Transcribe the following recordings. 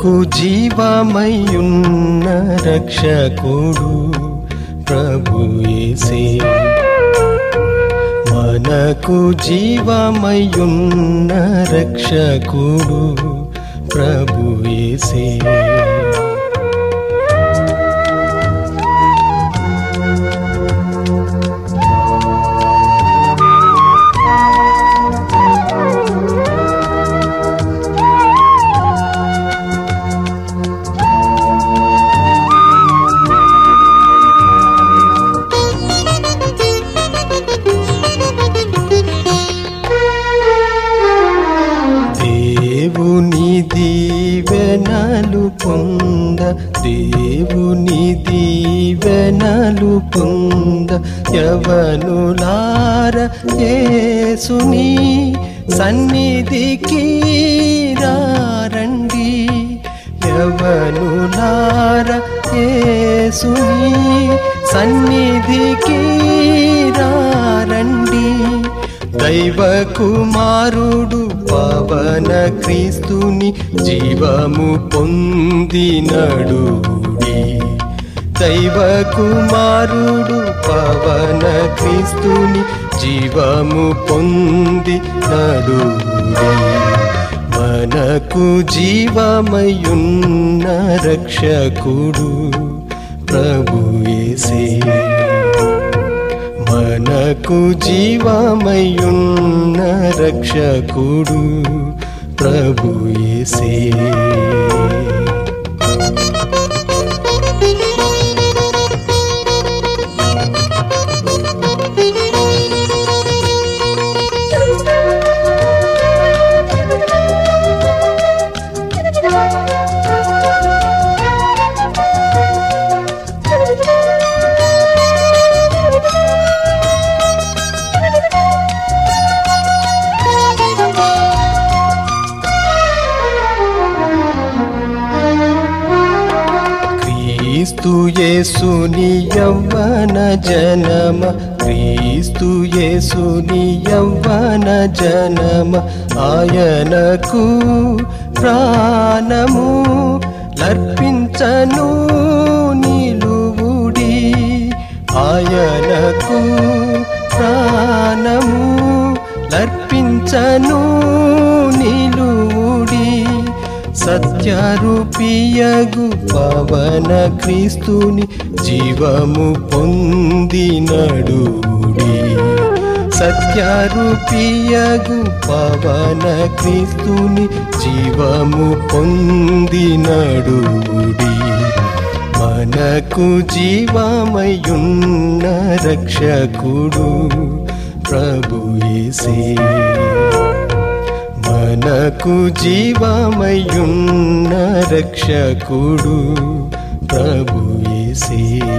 మనకు జీవమయ్యున్న రక్షకుడు ప్రభు యేసే మనకు జీవమయ్యున్న రక్షకుడు ప్రభు యేసే దేవుని దీవెనలు పొంద దేవుని దీవెనలు పొంద యవనులార యేసుని సన్నిధికి రండి యవనులార యేసుని సన్నిధికి రండి దైవ కుమారుడు పవన క్రీస్తుని జీవము పొందినడుడి దైవ కుమారుడు పవన క్రీస్తుని జీవము పొందినడుడి మనకు జీవమయున్న రక్షకుడు ప్రభు యేసే మనకు జీవమయున్న రక్షకుడు ప్రభు యేసే క్రీస్తు యేసుని యవ్వన జనమ క్రీస్తు యేసుని యవ్వన జనమ ఆయనకు ప్రాణము లర్పించను నిలువుడి ఆయనకు ప్రాణము లర్పించను నిలువుడి సత్యరూపియగు పవన క్రీస్తుని జీవము పొందినడుడి సత్యరూపియగు పవన క్రీస్తుని జీవము పొందినడుడి మనకు జీవమయున్న రక్షకుడు ప్రభు యేసే మనకు జీవమయున్న రక్షకుడు ప్రభు యేసే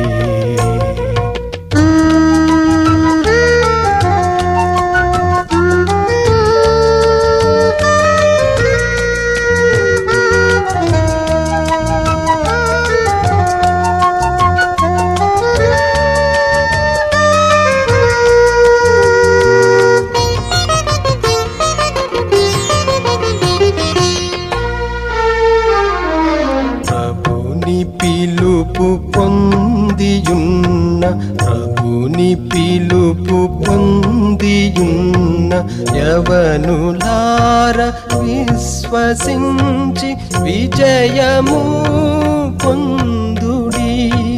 ప్రభుని పిలుపు పొందియున్న ప్రభుని పిలుపు పొందియున్న యవనులార విశ్వసించి విజయము పొందుడి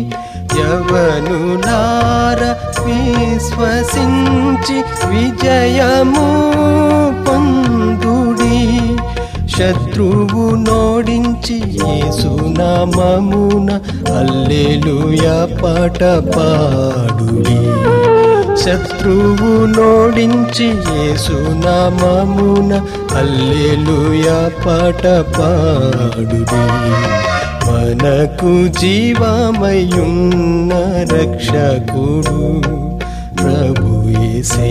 యవనులార విశ్వసించి విజయము పొందుడి శత్రువు నోడించి యేసునామమున హల్లెలూయా పాట పాడుడి శత్రువు నోడించి యేసునామమున హల్లెలూయా పాట పాడుడి మనకు జీవమయున్న రక్షకుడు ప్రభు యేసే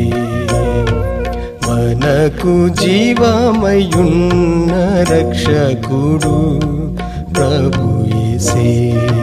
మనకు జీవమయున్న రక్షకుడు ప్రభు యేసే